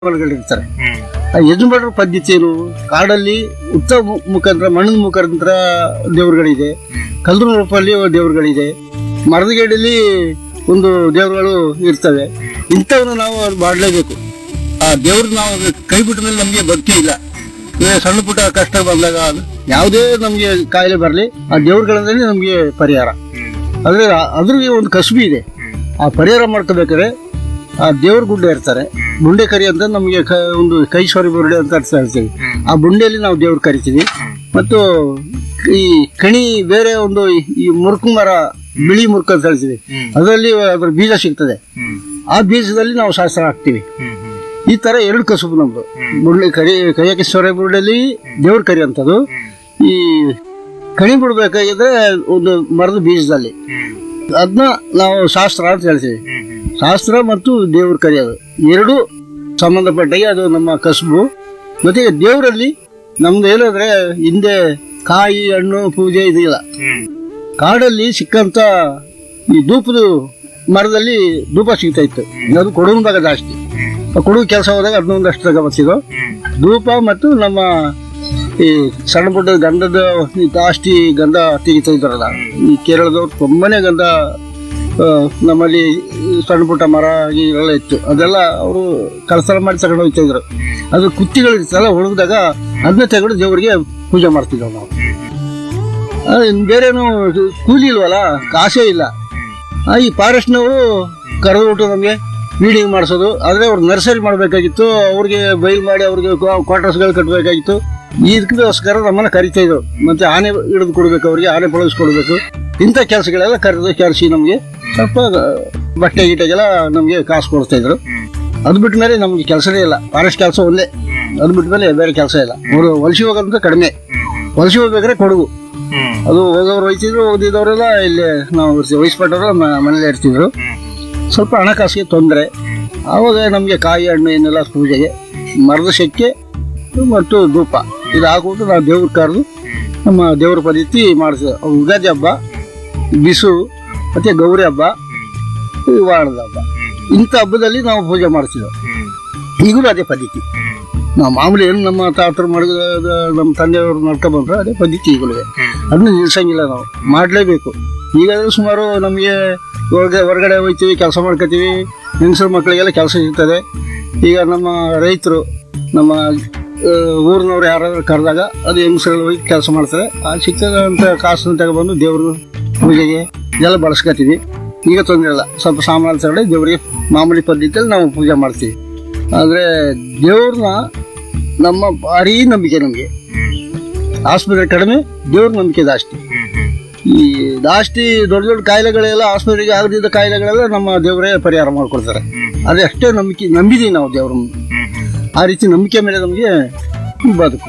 ಯಜಮಾನಗಳಿರ್ತಾರೆ ಆ ಯಜಮಾನರ ಪದ್ಧತಿ ಏನು ಕಾಡಲ್ಲಿ ಉತ್ತರ ಮು- ಮುಖಾಂತರ ಮಣ್ಣದ ಮುಖಾಂತರ ದೇವರುಗಳಿದೆ ಕಲ್ಲು ರೂಪದಲ್ಲಿ ದೇವರುಗಳಿದೆ ಮರದ ಗಿಡದಲ್ಲಿ ಒಂದು ದೇವರುಗಳು ಇರ್ತವೆ ಇಂಥವನ್ನ ನಾವು ಅದು ಮಾಡಲೇಬೇಕು ಆ ದೇವ್ರು ನಾವು ಅದು ಕೈ ಬಿಟ್ಟ ಮೇಲೆ ನಮಗೆ ಭಕ್ತಿ ಇಲ್ಲ ಈಗ ಸಣ್ಣ ಪುಟ್ಟ ಕಷ್ಟ ಬಂದಾಗ ಯಾವುದೇ ನಮಗೆ ಕಾಯಿಲೆ ಬರಲಿ ಆ ದೇವ್ರುಗಳಲ್ಲಿ ನಮಗೆ ಪರಿಹಾರ ಆದರೆ ಅದ್ರಿಗೆ ಒಂದು ಕಸುಬಿ ಇದೆ ಆ ಪರಿಹಾರ ಮಾಡ್ಕೋಬೇಕಾದ್ರೆ ಆ ದೇವ್ರ ಗುಡ್ಡೆ ಇರ್ತಾರೆ ಬುಂಡೆ ಕರಿ ಅಂತ ನಮಗೆ ಕ- ಒಂದು ಕೈಶ್ವರಿ ಬುರುಡೆ ಅಂತ ಅರ್ಥ ಹೇಳ್ತೀವಿ ಆ ಬುಂಡೆಯಲ್ಲಿ ನಾವು ದೇವ್ರ ಕರಿತೀವಿ ಮತ್ತು ಈ ಕಣಿ ಬೇರೆ ಒಂದು ಈ- ಈ ಮುರುಕು ಮರ ಬಿಳಿ ಮುರುಕು ಅಂತ ಹೇಳ್ತೀವಿ ಅದರಲ್ಲಿ ಅದ್ರ ಬೀಜ ಸಿಗ್ತದೆ ಆ ಬೀಜದಲ್ಲಿ ನಾವು ಶಾಸ್ತ್ರ ಹಾಕ್ತಿವಿ ಈ ತರ ಎರಡು ಕಸುಬು ನಮ್ದು ಬುಂಡೆ ಕರಿ ಕೈಯಕೇಶ್ವರ ಬುರುಡೆಯಲ್ಲಿ ದೇವ್ರ ಕರಿ ಅಂತದು ಈ ಕಣಿ ಬಿಡ್ಬೇಕಾಗಿದ್ರೆ ಒಂದು ಮರದ ಬೀಜದಲ್ಲಿ ಅದನ್ನ ನಾವು ಶಾಸ್ತ್ರ ಅಂತ ಹೇಳ್ತೀವಿ ಶಾಸ್ತ್ರ ಮತ್ತು ದೇವ್ರ ಕರೆಯೋದು ಎರಡು ಸಂಬಂಧಪಟ್ಟಾಗೆ ಅದು ನಮ್ಮ ಕಸುಬು ಮತ್ತೆ ದೇವರಲ್ಲಿ ನಮ್ದು ಹೇಳೋದ್ರೆ ಹಿಂದೆ ಕಾಯಿ ಹಣ್ಣು ಪೂಜೆ ಇದಿಲ್ಲ ಕಾಡಲ್ಲಿ ಸಿಕ್ಕಂತ ಈ ಧೂಪದ ಮರದಲ್ಲಿ ಧೂಪ ಸಿಗ್ತಾ ಇತ್ತು ಅದು ಕೊಡಗುದಾಗ ಜಾಸ್ತಿ ಆ ಕೊಡಗು ಕೆಲಸ ಹೋದಾಗ ಅದನ್ನೊಂದಷ್ಟು ತಗೊಬರ್ತಿದ್ದು ಧೂಪ ಮತ್ತು ನಮ್ಮ ಈ ಸಣ್ಣ ಪುಟ್ಟ ಗಂಧದ ಈ ಜಾಸ್ತಿ ಗಂಧ ತೆಗಿತಾ ಇದ್ದಾರಲ್ಲ ಈ ಕೇರಳದವ್ರು ತುಂಬಾನೇ ಗಂಧ ಆ, ನಮ್ಮಲ್ಲಿ ಸಣ್ಣ ಪುಟ್ಟ ಮರ ಎಲ್ಲ ಇತ್ತು ಅದೆಲ್ಲ ಅವರು ಕಳಸಲ ಮಾಡಿ ತಗೊಂಡು ಹೋಗ್ತಾ ಇದ್ರು ಅದು ಕುತ್ತಿಗಳು ಇರ್ತಲ್ಲ ಒಣಗಿದಾಗ ಅದನ್ನ ತಗೊಂಡು ದೇವರಿಗೆ ಪೂಜೆ ಮಾಡ್ತಿದ್ದೆವು ನಾವು ಆ, ಇನ್ ಬೇರೇನು ಇದು ಕೂಲಿ ಇಲ್ವಲ್ಲ ಕಾಸೇ ಇಲ್ಲ ಆ, ಈ ಫಾರೆಸ್ಟ್ನವರು ಕರೆದು ಬಿಟ್ಟು ನಮಗೆ ಫೀಡಿಂಗ್ ಮಾಡಿಸೋದು ಆದರೆ ಅವ್ರು ನರ್ಸರಿ ಮಾಡಬೇಕಾಗಿತ್ತು ಅವ್ರಿಗೆ ಬೈಲ್ ಮಾಡಿ ಅವ್ರಿಗೆ ಕ್ವಾರ್ಟರ್ಸ್ಗಳು ಕಟ್ಟಬೇಕಾಗಿತ್ತು ಇದಕ್ಕೋಸ್ಕರ ನಮ್ಮನ್ನ ಕರಿತಾ ಇದ್ರು ಮತ್ತೆ ಆನೆ ಹಿಡಿದು ಕೊಡ್ಬೇಕು ಅವ್ರಿಗೆ ಆನೆ ಬಳಸ್ಕೊಡ್ಬೇಕು ಇಂಥ ಕೆಲಸಗಳೆಲ್ಲ ಕರೆದು ಕರೆಸಿ ನಮಗೆ ಸ್ವಲ್ಪ ಬಟ್ಟೆ ಗಿಟ್ಟೆಗೆಲ್ಲ ನಮಗೆ ಕಾಸು ಕೊಡ್ತಾ ಇದ್ರು ಅದು ಬಿಟ್ಟ ಮೇಲೆ ನಮ್ಗೆ ಕೆಲಸನೇ ಇಲ್ಲ ಫಾರೆಸ್ಟ್ ಕೆಲಸ ಒಂದೇ ಅದು ಬಿಟ್ಟ ಮೇಲೆ ಬೇರೆ ಕೆಲಸ ಇಲ್ಲ ಅವರು ವಲಸೆ ಹೋಗೋದಂತ ಕಡಿಮೆ ವಲಸೆ ಹೋಗ್ಬೇಕಾದ್ರೆ ಕೊಡಗು ಅದು ಹೋಗೋರು ಹೋಯ್ತಿದ್ರು ಓದಿದವರೆಲ್ಲ ಇಲ್ಲಿ ನಾವು ಇರ್ತೀವಿ ವಯಸ್ಪಟ್ಟವರು ಮನೇಲಿ ಇರ್ತಿದ್ರು ಸ್ವಲ್ಪ ಹಣಕಾಸಿಗೆ ತೊಂದರೆ ಆವಾಗ ನಮಗೆ ಕಾಯಿ ಹಣ್ಣು ಏನೆಲ್ಲ ಪೂಜೆಗೆ ಮರದ ಸೆಕ್ಕೆ ಮತ್ತು ಧೂಪ ಇದು ಹಾಕ್ಬಿಟ್ಟು ನಾವು ದೇವ್ರ ಕರೆದು ನಮ್ಮ ದೇವ್ರ ಪದ್ಧತಿ ಮಾಡ್ತೀವಿ ಅವು ಯುಗಾದಿ ಹಬ್ಬ ಬಿಸು ಮತ್ತೆ ಗೌರಿ ಹಬ್ಬ ಈ ವಾರದ ಹಬ್ಬ ಇಂಥ ಹಬ್ಬದಲ್ಲಿ ನಾವು ಪೂಜೆ ಮಾಡ್ತೀವಿ ಈಗಲೂ ಅದೇ ಪದ್ಧತಿ ನಾವು ಮಾಮೂಲಿ ಏನು ನಮ್ಮ ತಾತರು ಮಾಡಿದ ನಮ್ಮ ತಂದೆಯವರು ನಡ್ಕೊಂಡು ಬಂದ್ರೆ ಅದೇ ಪದ್ಧತಿ ಈಗಲೂ ಅದನ್ನ ನಿಲ್ಸಂಗಿಲ್ಲ ನಾವು ಮಾಡಲೇಬೇಕು ಈಗ ಸುಮಾರು ನಮಗೆ ಹೊರಗಡೆ ಹೊರಗಡೆ ಹೋಗ್ತೀವಿ ಕೆಲಸ ಮಾಡ್ಕೋತೀವಿ ಹೆಂಗಸರು ಮಕ್ಕಳಿಗೆಲ್ಲ ಕೆಲಸ ಸಿಗ್ತದೆ ಈಗ ನಮ್ಮ ರೈತರು ನಮ್ಮ ಆ, ಊರಿನವ್ರು ಯಾರಾದ್ರೂ ಕರೆದಾಗ ಅದು ಹೆಂಗಸರಲ್ಲಿ ಹೋಗಿ ಕೆಲಸ ಮಾಡ್ತಾರೆ ಆ ಸಿಗ್ತದಂತ ಕಾಸನ್ನು ತಗೊಬಂದು ದೇವ್ರ ಪೂಜೆಗೆ ಇದೆಲ್ಲ ಬಳಸ್ಕೊತೀವಿ ಈಗ ತೊಂದರೆ ಇಲ್ಲ ಸ್ವಲ್ಪ ಸಾಮಾನು ತಗೊಂಡು ದೇವರಿಗೆ ಮಾಮೂಲಿ ಪದ್ಧತಿಯಲ್ಲಿ ನಾವು ಪೂಜೆ ಮಾಡ್ತೀವಿ ಆದರೆ ದೇವ್ರನ್ನ ನಮ್ಮ ಭಾರಿ ನಂಬಿಕೆ ನಮಗೆ ಆಸ್ಪತ್ರೆ ಕಡಿಮೆ ದೇವ್ರ ನಂಬಿಕೆ ಜಾಸ್ತಿ ಈ ಜಾಸ್ತಿ ದೊಡ್ಡ ದೊಡ್ಡ ಕಾಯಿಲೆಗಳೆಲ್ಲ ಆಸ್ಪತ್ರೆಗೆ ಆಗದಿದ್ದ ಕಾಯಿಲೆಗಳೆಲ್ಲ ನಮ್ಮ ದೇವರೇ ಪರಿಹಾರ ಮಾಡ್ಕೊಡ್ತಾರೆ ಅದೇ ಅಷ್ಟೇ ನಂಬಿಕೆ ನಂಬಿದೀವಿ ನಾವು ದೇವ್ರನ್ನ ಆ ರೀತಿ ನಂಬಿಕೆ ಮೇಲೆ ನಮಗೆ ಬದುಕು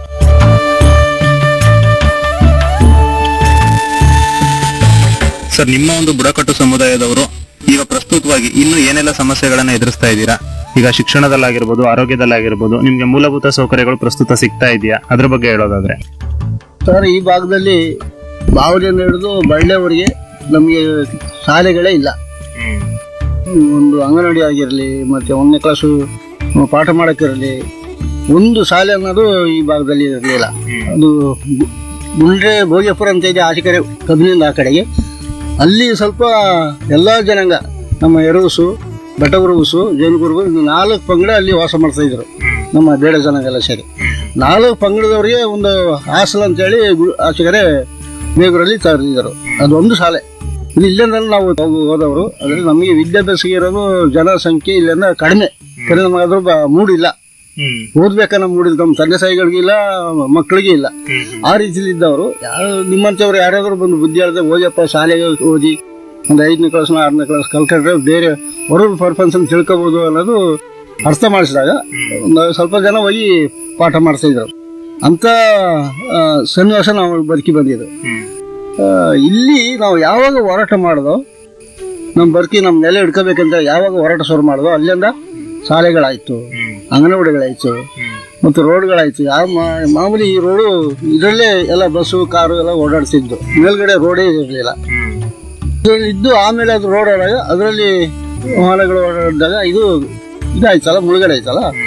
ಸರ್ ನಿಮ್ಮ ಒಂದು ಬುಡಕಟ್ಟು ಸಮುದಾಯದವರು ಈಗ ಪ್ರಸ್ತುತವಾಗಿ ಇನ್ನು ಏನೆಲ್ಲ ಸಮಸ್ಯೆಗಳನ್ನ ಎದುರಿಸ್ತಾ ಇದ್ದೀರಾ ಈಗ ಶಿಕ್ಷಣದಲ್ಲಾಗಿರ್ಬೋದು ಆರೋಗ್ಯದಲ್ಲಾಗಿರ್ಬೋದು ನಿಮ್ಗೆ ಮೂಲಭೂತ ಸೌಕರ್ಯಗಳು ಪ್ರಸ್ತುತ ಸಿಗ್ತಾ ಇದೆಯಾ ಅದ್ರ ಬಗ್ಗೆ ಹೇಳೋದಾದ್ರೆ ಸರ್ ಈ ಭಾಗದಲ್ಲಿ ಬಾವಲಿಯನ್ನು ಹಿಡಿದು ಬಳ್ಳೆವರೆಗೆ ನಮಗೆ ಶಾಲೆಗಳೇ ಇಲ್ಲ ಒಂದು ಅಂಗನವಾಡಿ ಆಗಿರಲಿ ಮತ್ತೆ ಒಂದನೇ ಕ್ಲಾಸು ಪಾಠ ಮಾಡೋಕ್ಕಿರಲಿ ಒಂದು ಶಾಲೆ ಅನ್ನೋದು ಈ ಭಾಗದಲ್ಲಿ ಇರಲಿಲ್ಲ ಅದು ಗು- ಗುಂಡ್ರೆ ಭೋಗ್ಯಪುರ ಅಂತ ಇದೆ ಆಚೆ ಕಡೆ ಕಬ್ಬಿನಿಂದ ಆ ಕಡೆಗೆ ಅಲ್ಲಿ ಸ್ವಲ್ಪ ಎಲ್ಲ ಜನಾಂಗ ನಮ್ಮ ಎರವಸು ಬೆಟಗುರುಸು ಜೇನುಗುರುಗು ಇನ್ನು ನಾಲ್ಕು ಪಂಗಡ ಅಲ್ಲಿ ವಾಸ ಮಾಡ್ತಾ ಇದ್ರು ನಮ್ಮ ಬೇಡ ಜನಾಂಗೆಲ್ಲ ಸೇರಿ ನಾಲ್ಕು ಪಂಗಡದವರಿಗೆ ಒಂದು ಹಾಸಲ್ ಅಂತೇಳಿ ಗು- ಆಚೆ ಕಡೆ ಬೇಗೂರಲ್ಲಿ ತರಿದ್ರು ಅದೊಂದು ಶಾಲೆ ಇದು ಇಲ್ಲಿಂದ ನಾವು ಹೋಗು- ಹೋದವರು ಅದ್ರಲ್ಲಿ ನಮಗೆ ವಿದ್ಯಾಭ್ಯಾಸ ಇರೋದು ಜನಸಂಖ್ಯೆ ಇಲ್ಲಿಂದ ಕಡಿಮೆ ಕಡಿಮೆ ನಮಗಾದ್ರೂ ಬ- ಮೂಡಿಲ್ಲ ಓದ್ಬೇಕನ್ನೋ ಮೂಡಿಲ್ಲ ನಮ್ಮ ತಂದೆ ತಾಯಿಗಳಿಗಿಲ್ಲ ಮಕ್ಕಳಿಗೆ ಇಲ್ಲ ಆ ರೀತಿಲಿ ಇದ್ದವರು ಯಾರು ನಿಮ್ಮಂಥವ್ರು ಯಾರಾದ್ರೂ ಬಂದು ಬುದ್ಧಿ ಹೇಳಿದ್ರೆ ಓದಪ್ಪ ಶಾಲೆಗೆ ಓದಿ ಒಂದು ಐದನೇ ಕ್ಲಾಸ್ ಆರನೇ ಕ್ಲಾಸ್ ಕಲ್ಕೊಂಡ್ರೆ ಬೇರೆ ಹೊರಗೆ ಪರ್ಫಾರ್ಮೆನ್ಸ್ ಅಂತ ತಿಳ್ಕೊಬೋದು ಅನ್ನೋದು ಅರ್ಥ ಮಾಡಿಸಿದಾಗ ಒಂದು ಸ್ವಲ್ಪ ಜನ ಹೋಗಿ ಪಾಠ ಮಾಡ್ತಾ ಇದ್ರು ಅಂತ ಆ, ಸನ್ನಿವಾಸ ನಾವು ಬದುಕಿ ಬಂದಿದ್ದು ಆ, ಇಲ್ಲಿ ನಾವು ಯಾವಾಗ ಹೋರಾಟ ಮಾಡೋದು ನಮ್ಮ ಬದುಕಿ ನಮ್ಮ ನೆಲೆ ಹಿಡ್ಕೋಬೇಕಂತ ಯಾವಾಗ ಹೋರಾಟ ಶುರು ಮಾಡೋದು ಅಲ್ಲಿಂದ ಶಾಲೆಗಳಾಯ್ತು ಅಂಗನವಾಡಿಗಳಾಯ್ತು ಮತ್ತು ರೋಡ್ಗಳಾಯ್ತು ಯಾವ ಮಾ- ಮಾಮೂಲಿ ಈ ರೋಡು ಇದರಲ್ಲೇ ಎಲ್ಲ ಬಸ್ಸು ಕಾರು ಎಲ್ಲ ಓಡಾಡ್ತಿದ್ದು ಮೇಲ್ಗಡೆ ರೋಡೇ ಇರಲಿಲ್ಲ ಇದ್ದು ಆಮೇಲೆ ಅದು ರೋಡ್ ಆದಾಗ ಅದರಲ್ಲಿ ವಾಹನಗಳು ಓಡಾಡಿದಾಗ ಇದು ಇದಾಯ್ತಲ್ಲ ಮುಳುಗಡೆ ಆಯ್ತಲ್ಲ